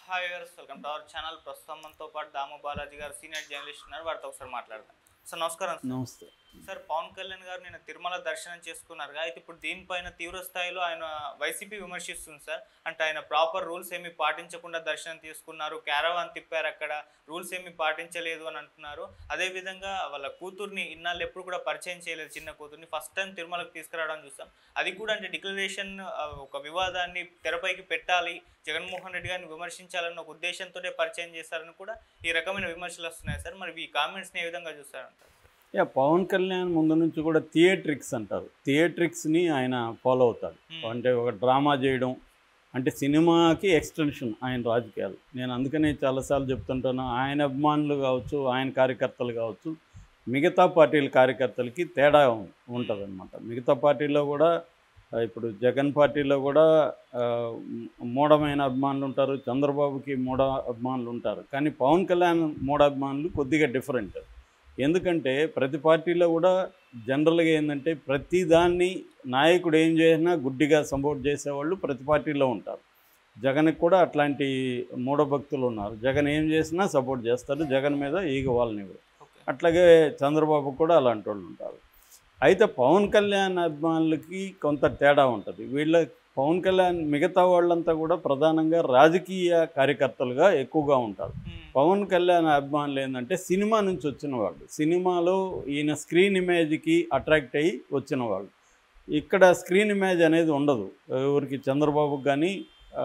Hi గారు welcome to our channel ప్రస్తుతం మనతో పాటు దాము బాలాజీ గారు సీనియర్ జర్నలిస్ట్ ఉన్నారు వారితో ఒకసారి మాట్లాడదాం సార్ నమస్కారం సార్. నమస్తే సార్ పవన్ కళ్యాణ్ గారు నిన్న తిరుమల దర్శనం చేసుకున్నారు కదా, అయితే ఇప్పుడు దీనిపైన తీవ్ర స్థాయిలో ఆయన వైసీపీ విమర్శిస్తుంది సార్ అంటే ఆయన ప్రాపర్ రూల్స్ ఏమి పాటించకుండా దర్శనం తీసుకున్నారు క్యారవాన్ తిప్పారు అక్కడ రూల్స్ ఏమి పాటించలేదు అని అంటున్నారు అదే విధంగా వాళ్ళ కూతుర్ని ఇన్నాళ్ళు ఎప్పుడు కూడా పరిచయం చేయలేదు చిన్న కూతుర్ని ఫస్ట్ టైం తిరుమలకు తీసుకురావడం చూసాం అది కూడా అంటే డిక్లరేషన్ ఒక వివాదాన్ని తెరపైకి పెట్టాలి జగన్మోహన్ రెడ్డి గారిని విమర్శించాలన్న ఒక ఉద్దేశంతోనే పరిచయం చేశారని కూడా ఈ రకమైన విమర్శలు వస్తున్నాయి సార్ మరి ఈ కామెంట్స్ని ఏ విధంగా చూస్తారంటారు యా పవన్ కళ్యాణ్ ముందు నుంచి కూడా థియేట్రిక్స్ అంటారు థియేట్రిక్స్ని ఆయన ఫాలో అవుతాడు Hmm. అంటే ఒక డ్రామా చేయడం అంటే సినిమాకి ఎక్స్టెన్షన్ ఆయన రాజకీయాలు నేను అందుకనే చాలాసార్లు చెప్తుంటాను ఆయన అభిమానులు కావచ్చు ఆయన కార్యకర్తలు కావచ్చు మిగతా పార్టీల కార్యకర్తలకి తేడా ఉంటుంది అనమాట మిగతా పార్టీలో కూడా ఆ, ఇప్పుడు జగన్ పార్టీలో కూడా ఆ, మూఢమైన అభిమానులు ఉంటారు చంద్రబాబుకి మూఢ అభిమానులు ఉంటారు కానీ పవన్ కళ్యాణ్ మూఢ అభిమానులు కొద్దిగా డిఫరెంట్ ఎందుకంటే ప్రతి పార్టీలో కూడా జనరల్గా ఏంటంటే ప్రతి దాన్ని నాయకుడు ఏం చేసినా గుడ్డిగా సపోర్ట్ చేసేవాళ్ళు ప్రతి పార్టీలో ఉంటారు జగన్కి కూడా అట్లాంటి మూఢభక్తులు ఉన్నారు జగన్ ఏం చేసినా సపోర్ట్ చేస్తారు జగన్ మీద ఈగ వాళ్ళని ఓకే అట్లాగే చంద్రబాబు కూడా అలాంటి వాళ్ళు ఉంటారు అయితే పవన్ కళ్యాణ్ అభిమానులకి కొంత తేడా ఉంటుంది వీళ్ళ పవన్ కళ్యాణ్ మిగతా వాళ్ళంతా కూడా ప్రధానంగా రాజకీయ కార్యకర్తలుగా ఎక్కువగా ఉంటారు పవన్ కళ్యాణ్ అభిమానులు ఏంటంటే సినిమా నుంచి వచ్చిన వాళ్ళు సినిమాలో ఈయన స్క్రీన్ ఇమేజ్కి అట్రాక్ట్ అయ్యి వచ్చిన వాళ్ళు ఇక్కడ స్క్రీన్ ఇమేజ్ అనేది ఉండదు ఎవరికి చంద్రబాబుకి కానీ ఆ,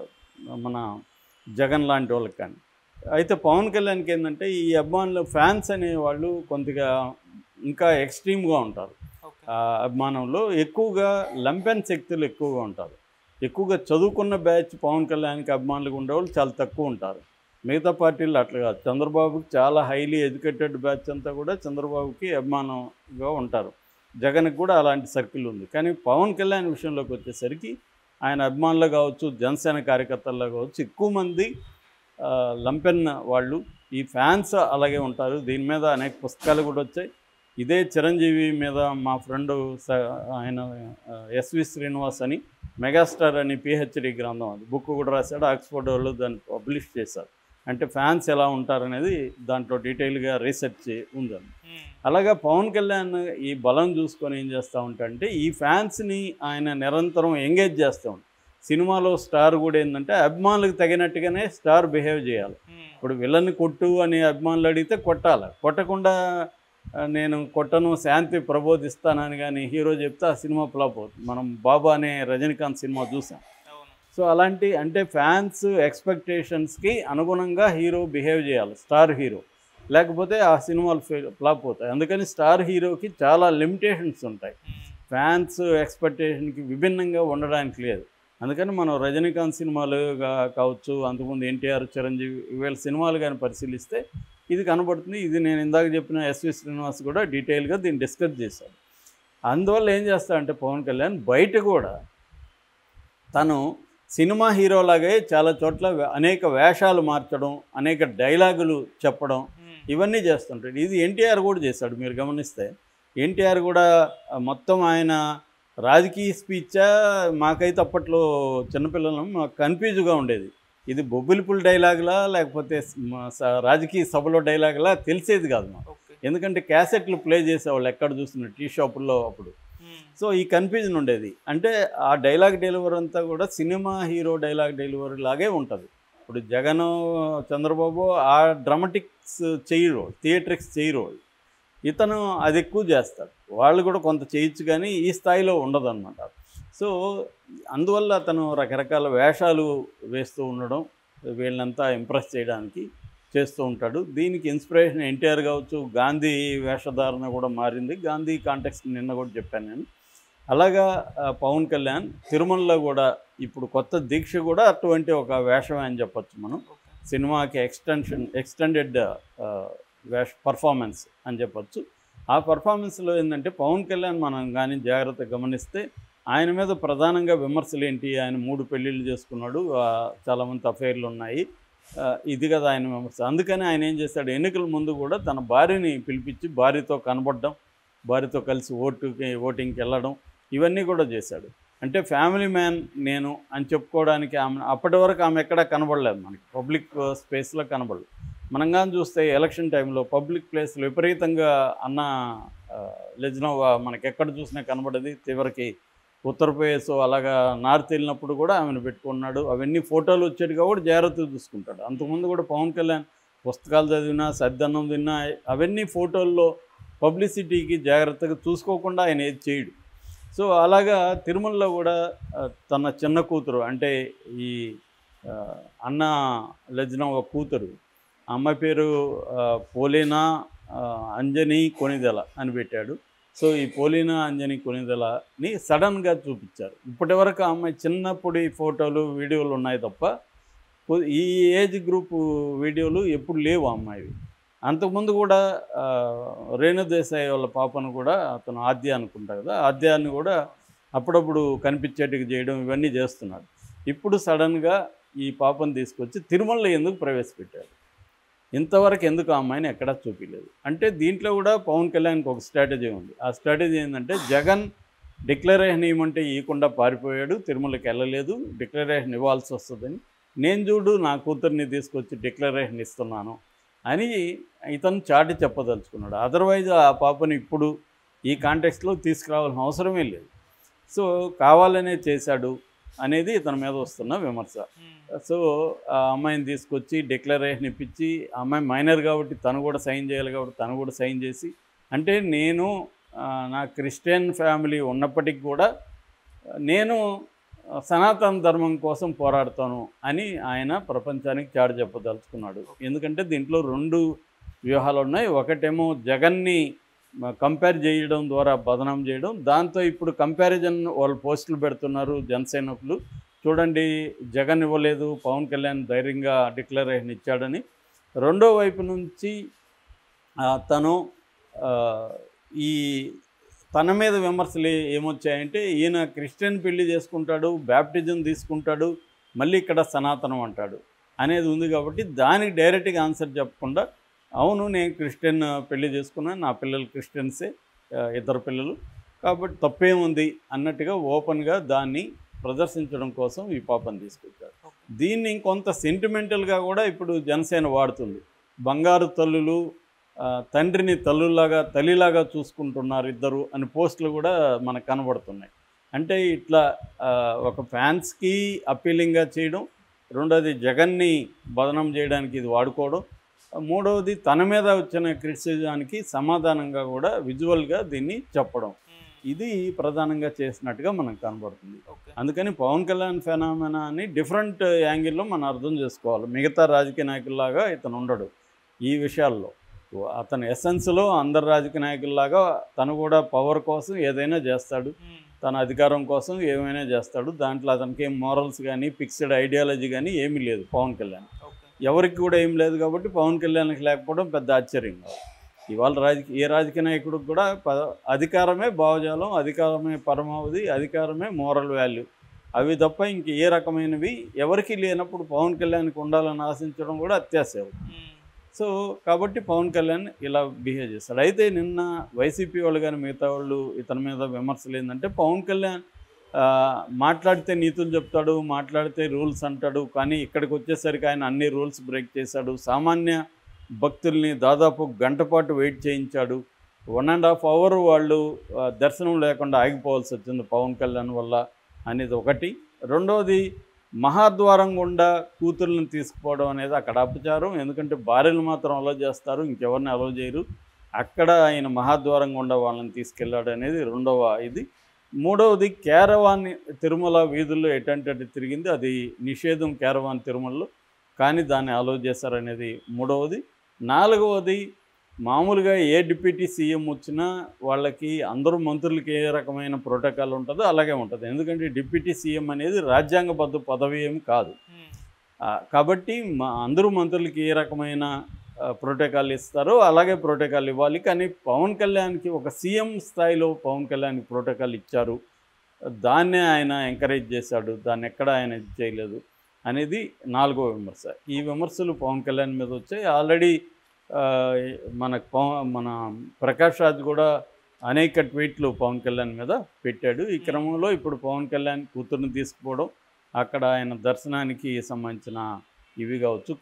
మన జగన్ లాంటి వాళ్ళకి కానీ అయితే పవన్ కళ్యాణ్కి ఏంటంటే ఈ అభిమానులు ఫ్యాన్స్ అనేవాళ్ళు కొద్దిగా ఇంకా ఎక్స్ట్రీమ్గా ఉంటారు ఓకే ఆ అభిమానంలో ఎక్కువగా లంపెన్ శక్తులు ఎక్కువగా ఉంటారు ఎక్కువగా చదువుకున్న బ్యాచ్ పవన్ కళ్యాణ్కి అభిమానులుగా ఉండేవాళ్ళు చాలా తక్కువ ఉంటారు మిగతా పార్టీలు అట్లా కాదు చంద్రబాబుకి చాలా హైలీ ఎడ్యుకేటెడ్ బ్యాచ్ అంతా కూడా చంద్రబాబుకి అభిమానంగా ఉంటారు జగన్కి కూడా అలాంటి సర్కిల్ ఉంది కానీ పవన్ కళ్యాణ్ విషయంలోకి వచ్చేసరికి ఆయన అభిమానులు కావచ్చు జనసేన కార్యకర్తల్లో కావచ్చు ఎక్కువ మంది ఆ, లంపెన్ వాళ్ళు ఈ ఫ్యాన్స్ అలాగే ఉంటారు దీని మీద అనేక పుస్తకాలు కూడా వచ్చాయి ఇదే చిరంజీవి మీద మా ఫ్రెండ్ ఆయన ఆ, ఎస్వి శ్రీనివాస్ అని మెగాస్టార్ అని పిహెచ్డి గ్రంథం అది బుక్ కూడా రాశాడు ఆక్స్ఫర్డ్ వాళ్ళు దాన్ని పబ్లిష్ చేశారు అంటే ఫ్యాన్స్ ఎలా ఉంటారనేది దాంట్లో డీటెయిల్గా రీసెర్చ్ ఉందండి అలాగా పవన్ కళ్యాణ్ ఈ బలం చూసుకొని ఏం చేస్తూ ఉంటాడంటే ఈ ఫ్యాన్స్ని ఆయన నిరంతరం ఎంగేజ్ చేస్తూ ఉంటాడు సినిమాలో స్టార్ కూడా ఏంటంటే అభిమానులకు తగినట్టుగానే స్టార్ బిహేవ్ చేయాలి ఇప్పుడు విలన్ని కొట్టు అని అభిమానులు అడిగితే కొట్టాలి కొట్టకుండా ఆ, నేను కొట్టను శాంతి ప్రబోధిస్తానని కానీ హీరో చెప్తే ఆ సినిమా ఫ్లాప్ అవుతుంది మనం బాబా అనే రజనీకాంత్ సినిమా చూసాం అవును సో అలాంటి అంటే ఫ్యాన్స్ ఎక్స్పెక్టేషన్స్కి అనుగుణంగా హీరో బిహేవ్ చేయాలి స్టార్ హీరో లేకపోతే ఆ సినిమాలు ఫ్లాప్ అవుతాయి అందుకని స్టార్ హీరోకి చాలా లిమిటేషన్స్ ఉంటాయి ఫ్యాన్స్ ఎక్స్పెక్టేషన్కి విభిన్నంగా ఉండడానికి లేదు అందుకని మనం రజనీకాంత్ సినిమాలు గా- కావచ్చు అంతకుముందు ఎన్టీఆర్ చిరంజీవి వీళ్ళ సినిమాలు కానీ పరిశీలిస్తే ఇది కనబడుతుంది ఇది నేను ఇందాక చెప్పిన ఎస్వి శ్రీనివాస్ కూడా డీటెయిల్గా దీన్ని డిస్కస్ చేశాడు అందువల్ల ఏం చేస్తాడంటే పవన్ కళ్యాణ్ బయట కూడా తను సినిమా హీరోలాగే చాలా చోట్ల వే- అనేక వేషాలు మార్చడం అనేక డైలాగులు చెప్పడం ఇవన్నీ చేస్తుంటాడు ఇది ఎన్టీఆర్ కూడా చేశాడు మీరు గమనిస్తే ఎన్టీఆర్ కూడా ఆ, మొత్తం ఆయన రాజకీయ స్పీచా మాకైతే అప్పట్లో చిన్నపిల్లలం మాకు కన్ఫ్యూజ్గా ఉండేది ఇది బొబ్బిలిపుల్ డైలాగులా లేకపోతే స్- మ- స- రాజకీయ సభలో డైలాగులా తెలిసేది కాదు మాకు ఓకే ఎందుకంటే క్యాసెట్లు ప్లే చేసేవాళ్ళు ఎక్కడ చూస్తున్న టీ షాపుల్లో అప్పుడు సో ఈ కన్ఫ్యూజన్ ఉండేది అంటే ఆ డైలాగ్ డెలివరీ అంతా కూడా సినిమా హీరో డైలాగ్ డెలివరీ లాగే ఉంటుంది ఇప్పుడు జగన్ చంద్రబాబు ఆ డ్రామటిక్స్ చేయరు థియేట్రిక్స్ చేయరు ఇతను అది ఎక్కువ చేస్తాడు వాళ్ళు కూడా కొంత చేయొచ్చు కానీ ఈ స్థాయిలో ఉండదన్నమాట సో అందువల్ల అతను రకరకాల వేషాలు వేస్తూ ఉండడం వీళ్ళంతా ఇంప్రెస్ చేయడానికి చేస్తూ ఉంటాడు దీనికి ఇన్స్పిరేషన్ ఎన్టీఆర్ కావచ్చు గాంధీ వేషధారణ కూడా మారింది గాంధీ కాంటెక్స్ట్ నిన్న కూడా చెప్పాను నేను అలాగా ఆ, పవన్ కళ్యాణ్ తిరుమలలో కూడా ఇప్పుడు కొత్త దీక్ష కూడా అటువంటి ఒక వేషమే అని చెప్పొచ్చు మనం ఓకే సినిమాకి ఎక్స్టెన్షన్ ఎక్స్టెండెడ్ వేష పర్ఫార్మెన్స్ అని చెప్పొచ్చు ఆ పర్ఫార్మెన్స్లో ఏంటంటే పవన్ కళ్యాణ్ మనం కానీ జాగ్రత్తగా గమనిస్తే ఆయన మీద ప్రధానంగా విమర్శలు ఏంటి ఆయన మూడు పెళ్ళిళ్ళు చేసుకున్నాడు ఆ, చాలామంది అఫైర్లు ఉన్నాయి ఆ, ఇది కదా ఆయన విమర్శ అందుకని ఆయన ఏం చేస్తాడు ఎన్నికల ముందు కూడా తన భార్యని పిలిపించి భార్యతో కనబడడం భార్యతో కలిసి ఓటుకి ఓటింగ్కి వెళ్ళడం ఇవన్నీ కూడా చేశాడు అంటే ఫ్యామిలీ మ్యాన్ నేను అని చెప్పుకోవడానికి ఆమె అప్పటి వరకు ఆమె ఎక్కడా కనబడలేదు మనకి పబ్లిక్ స్పేస్లో కనబడలేదు మనం కానీ చూస్తే ఎలక్షన్ టైంలో పబ్లిక్ ప్లేస్లో విపరీతంగా అన్న లెజ్నోవా మనకి ఎక్కడ చూసినా కనబడేది చివరికి ఉత్తరప్రదేశ్ అలాగా నార్త్ వెళ్ళినప్పుడు కూడా ఆమెను పెట్టుకున్నాడు అవన్నీ ఫోటోలు వచ్చేటి కూడా జాగ్రత్తగా చూసుకుంటాడు అంతకుముందు కూడా పవన్ కళ్యాణ్ పుస్తకాలు చదివినా సద్దన్నం తిన్నా అవన్నీ ఫోటోల్లో పబ్లిసిటీకి జాగ్రత్తగా చూసుకోకుండా ఆయన ఏది చేయడు సో అలాగా తిరుమలలో కూడా ఆ, తన చిన్న కూతురు అంటే ఈ ఆ, అన్న లజ్నవ కూతురు ఆ అమ్మాయి పేరు ఆ, పోలీనా ఆ, అంజని కొనిదెల అని పెట్టాడు సో ఈ పోలీనా అంజని కొనిదెలని సడన్గా చూపించారు ఇప్పటి వరకు ఆ అమ్మాయి చిన్నప్పుడు ఈ ఫోటోలు వీడియోలు ఉన్నాయి తప్ప కొ- ఈ ఏజ్ గ్రూప్ వీడియోలు ఎప్పుడు లేవు ఆ అమ్మాయివి అంతకుముందు కూడా ఆ, రేణు దేశాయి వాళ్ళ పాపను కూడా అతను ఆద్య అనుకుంటా కదా ఆద్యాన్ని కూడా అప్పుడప్పుడు కనిపించేట్టుగా చేయడం ఇవన్నీ చేస్తున్నాడు ఇప్పుడు సడన్గా ఈ పాపను తీసుకొచ్చి తిరుమలలో ఎందుకు ప్రవేశపెట్టాడు ఇంతవరకు ఎందుకు ఆ అమ్మాయిని ఎక్కడా చూపించలేదు అంటే దీంట్లో కూడా పవన్ కళ్యాణ్కి ఒక స్ట్రాటజీ ఉంది ఆ స్ట్రాటజీ ఏంటంటే జగన్ డిక్లరేషన్ ఇవ్వమంటే ఇవ్వకుండా పారిపోయాడు తిరుమలకి వెళ్ళలేదు డిక్లరేషన్ ఇవ్వాల్సి వస్తుందని నేను చూడు నా కూతుర్ని తీసుకొచ్చి డిక్లరేషన్ ఇస్తున్నాను అని ఇతను చాటి చెప్పదలుచుకున్నాడు అదర్వైజ్ ఆ పాపని ఇప్పుడు ఈ కాంటెక్స్లో తీసుకురావాల్సిన అవసరమే లేదు సో కావాలనే చేశాడు అనేది ఇతని మీద వస్తున్న విమర్శ ఉమ్, సో ఆ అమ్మాయిని తీసుకొచ్చి డిక్లరేషన్ ఇప్పించి ఆ అమ్మాయి మైనర్ కాబట్టి తను కూడా సైన్ చేయాలి కాబట్టి తను కూడా సైన్ చేసి అంటే నేను ఆ, నా క్రిస్టియన్ ఫ్యామిలీ ఉన్నప్పటికీ కూడా నేను ఆ, సనాతన ధర్మం కోసం పోరాడతాను అని ఆయన ప్రపంచానికి చాటి చెప్పదలుచుకున్నాడు ఎందుకంటే దీంట్లో రెండు వ్యూహాలు ఉన్నాయి ఒకటేమో జగన్ని కంపేర్ చేయడం ద్వారా బదనాం చేయడం దాంతో ఇప్పుడు కంపారిజన్ వాళ్ళు పోస్టులు పెడుతున్నారు జనసైనికులు చూడండి జగన్ ఇవ్వలేదు పవన్ కళ్యాణ్ ధైర్యంగా డిక్లరేషన్ ఇచ్చాడని రెండో వైపు నుంచి ఆ, తను ఆ, ఈ తన మీద విమర్శలు ఏ- ఏమొచ్చాయంటే ఈయన క్రిస్టియన్ పెళ్లి చేసుకుంటాడు బ్యాప్టిజం తీసుకుంటాడు మళ్ళీ ఇక్కడ సనాతనం అంటాడు అనేది ఉంది కాబట్టి దానికి డైరెక్ట్గా ఆన్సర్ చెప్పకుండా అవును నేను క్రిస్టియన్ పెళ్లి చేసుకున్నాను నా పిల్లలు క్రిస్టియన్సే ఆ, ఇద్దరు పిల్లలు కాబట్టి తప్పేముంది అన్నట్టుగా ఓపెన్గా దాన్ని ప్రదర్శించడం కోసం ఈ పాపను తీసుకొచ్చారు దీన్ని ఇంకొంత సెంటిమెంటల్గా కూడా ఇప్పుడు జనసేన వాడుతుంది బంగారు తల్లులు ఆ, తండ్రిని తల్లులాగా తల్లిలాగా చూసుకుంటున్నారు ఇద్దరు అని పోస్టులు కూడా మనకు కనబడుతున్నాయి అంటే ఇట్లా ఆ, ఒక ఫ్యాన్స్కి అప్పీలింగ్గా చేయడం రెండోది జగన్ని బదనం చేయడానికి ఇది వాడుకోవడం మూడవది తన మీద వచ్చిన క్రిటిసిజానికి సమాధానంగా కూడా విజువల్గా దీన్ని చెప్పడం ఉమ్, ఇది ప్రధానంగా చేసినట్టుగా మనకు కనబడుతుంది ఓకే అందుకని పవన్ కళ్యాణ్ ఫెనామినాని డిఫరెంట్ యాంగిల్లో మనం అర్థం చేసుకోవాలి మిగతా రాజకీయ నాయకుల్లాగా ఇతను ఉండడు ఈ విషయాల్లో అతని ఎసెన్స్లో అందరు రాజకీయ నాయకుల్లాగా తను కూడా పవర్ కోసం ఏదైనా చేస్తాడు ఉమ్, తన అధికారం కోసం ఏమైనా చేస్తాడు దాంట్లో అతనికి ఏం మోరల్స్ కానీ ఫిక్స్డ్ ఐడియాలజీ కానీ ఏమీ లేదు పవన్ కళ్యాణ్ ఓకే ఎవరికి కూడా ఏం లేదు కాబట్టి పవన్ కళ్యాణ్కి లేకపోవడం పెద్ద ఆశ్చర్యం కాదు ఇవాళ రాజకీయ ఏ రాజకీయ నాయకుడికి కూడా ప అధికారమే భావజాలం అధికారమే పరమావధి అధికారమే మోరల్ వాల్యూ అవి తప్ప ఇంక ఏ రకమైనవి ఎవరికి లేనప్పుడు పవన్ కళ్యాణ్కి ఉండాలని ఆశించడం కూడా అత్యాశయం ఉమ్, సో కాబట్టి పవన్ కళ్యాణ్ ఇలా బిహేవ్ చేస్తాడు అయితే నిన్న వైసీపీ వాళ్ళు కానీ మిగతా వాళ్ళు ఇతని మీద విమర్శలు ఏంటంటే పవన్ కళ్యాణ్ ఆ, మాట్లాడితే నీతులు చెప్తాడు మాట్లాడితే రూల్స్ అంటాడు కానీ ఇక్కడికి వచ్చేసరికి ఆయన అన్ని రూల్స్ బ్రేక్ చేశాడు సామాన్య భక్తుల్ని దాదాపు గంట పాటు వెయిట్ చేయించాడు వన్ అండ్ హాఫ్ అవర్ వాళ్ళు ఆ, దర్శనం లేకుండా ఆగిపోవాల్సి వచ్చింది పవన్ కళ్యాణ్ వల్ల అనేది ఒకటి రెండవది మహాద్వారం గుండా కూతుర్లను తీసుకుపోవడం అనేది అక్కడ అపచారం ఎందుకంటే భార్యలు మాత్రం అలో చేస్తారు ఇంకెవరిని అలో చేయరు అక్కడ ఆయన మహాద్వారం గుండా వాళ్ళని తీసుకెళ్ళాడు అనేది రెండవ ఇది మూడవది కేరవాన్ తిరుమల వీధుల్లో ఎటంటే తిరిగింది అది నిషేధం కేరవాన్ తిరుమలలో కానీ దాన్ని అలో చేశారనేది మూడవది నాలుగవది మామూలుగా ఏ డిప్యూటీ సీఎం వచ్చినా వాళ్ళకి అందరూ మంత్రులకి ఏ రకమైన ప్రోటోకాల్ ఉంటుందో అలాగే ఉంటుంది ఎందుకంటే డిప్యూటీ సీఎం అనేది రాజ్యాంగబద్ధ పదవి ఏమి కాదు ఉమ్, ఆ, కాబట్టి మా అందరూ మంత్రులకి ఏ రకమైన ఆ, ప్రోటోకాల్ ఇస్తారో అలాగే ప్రోటోకాల్ ఇవ్వాలి కానీ పవన్ కళ్యాణ్కి ఒక సీఎం స్థాయిలో పవన్ కళ్యాణ్కి ప్రోటోకాల్ ఇచ్చారు దాన్నే ఆయన ఎంకరేజ్ చేశాడు దాన్ని ఎక్కడ ఆయన ఇది చేయలేదు అనేది నాలుగో విమర్శ ఈ విమర్శలు పవన్ కళ్యాణ్ మీద వచ్చాయి ఆల్రెడీ ఆ, మన పవ- మన ప్రకాష్ రాజ్ కూడా అనేక ట్వీట్లు పవన్ కళ్యాణ్ మీద పెట్టాడు ఈ క్రమంలో ఇప్పుడు పవన్ కళ్యాణ్ కూతుర్ని తీసుకుపోవడం అక్కడ ఆయన దర్శనానికి సంబంధించిన ఇవి కావచ్చు